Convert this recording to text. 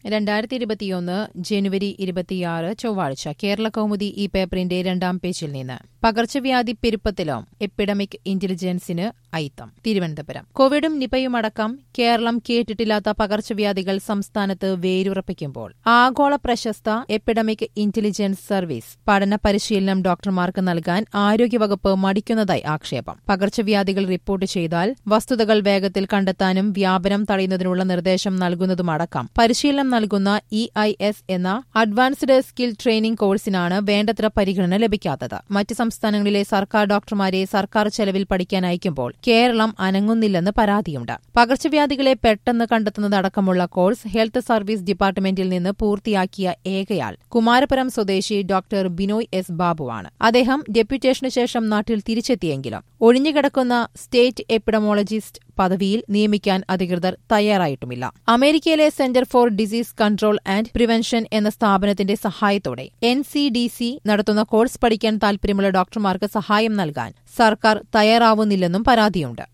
രണ്ടായിരത്തി ഇരുപത്തിയൊന്ന് ജനുവരി ഇരുപത്തിയാറ് ചൊവ്വാഴ്ച കേരള കൗമുദി ഈ പേപ്പറിന്റെ രണ്ടാം പേജിൽ നിന്ന് പകർച്ചവ്യാധി പെരുപ്പത്തിലോ എപ്പിഡമിക് ഇന്റലിജൻസിന് ഐത്തം തിരുവനന്തപുരം കോവിഡും നിപയുമടക്കം കേരളം കേട്ടിട്ടില്ലാത്ത പകർച്ചവ്യാധികൾ സംസ്ഥാനത്ത് വേരുറപ്പിക്കുമ്പോൾ ആഗോള പ്രശസ്ത എപ്പിഡമിക് ഇന്റലിജൻസ് സർവീസ് പഠന പരിശീലനം ഡോക്ടർമാർക്ക് നൽകാൻ ആരോഗ്യവകുപ്പ് മടിക്കുന്നതായി ആക്ഷേപം പകർച്ചവ്യാധികൾ റിപ്പോർട്ട് ചെയ്താൽ വസ്തുതകൾ വേഗത്തിൽ കണ്ടെത്താനും വ്യാപനം തടയുന്നതിനുള്ള നിർദ്ദേശം നൽകുന്നതുമടക്കം പരിശീലനം നൽകുന്ന ഇ ഐ എസ് എന്ന അഡ്വാൻസ്ഡ് സ്കിൽ ട്രെയിനിംഗ് കോഴ്സിനാണ് വേണ്ടത്ര പരിഗണന ലഭിക്കാത്തത് മറ്റ് സംസ്ഥാനങ്ങളിലെ സർക്കാർ ഡോക്ടർമാരെ സർക്കാർ ചെലവിൽ പഠിക്കാൻ അയക്കുമ്പോൾ കേരളം അനങ്ങുന്നില്ലെന്ന് പരാതിയുണ്ട് പകർച്ചവ്യാധികളെ പെട്ടെന്ന് കണ്ടെത്തുന്നതടക്കമുള്ള കോഴ്സ് ഹെൽത്ത് സർവീസ് ഡിപ്പാർട്ട്മെന്റിൽ നിന്ന് പൂർത്തിയാക്കിയ ഏകയാൾ കുമാരപുരം സ്വദേശി ഡോക്ടർ ബിനോയ് എസ് ബാബുവാണ് അദ്ദേഹം ഡെപ്യൂട്ടേഷനു ശേഷം നാട്ടിൽ തിരിച്ചെത്തിയെങ്കിലും ഒഴിഞ്ഞുകിടക്കുന്ന സ്റ്റേറ്റ് എപ്പിഡമോളജിസ്റ്റ് പദവിയിൽ നിയമിക്കാൻ അധികൃതർ തയ്യാറായിട്ടുമില്ല അമേരിക്കയിലെ centre for disease control and prevention എന്ന സ്ഥാപനത്തിന്റെ സഹായത്തോടെ എൻ സി ഡി സി നടത്തുന്ന കോഴ്സ് പഠിക്കാൻ താൽപര്യമുള്ള ഡോക്ടർമാർക്ക് സഹായം നൽകാൻ സർക്കാർ തയ്യാറാവുന്നില്ലെന്നും പരാതിയുണ്ട്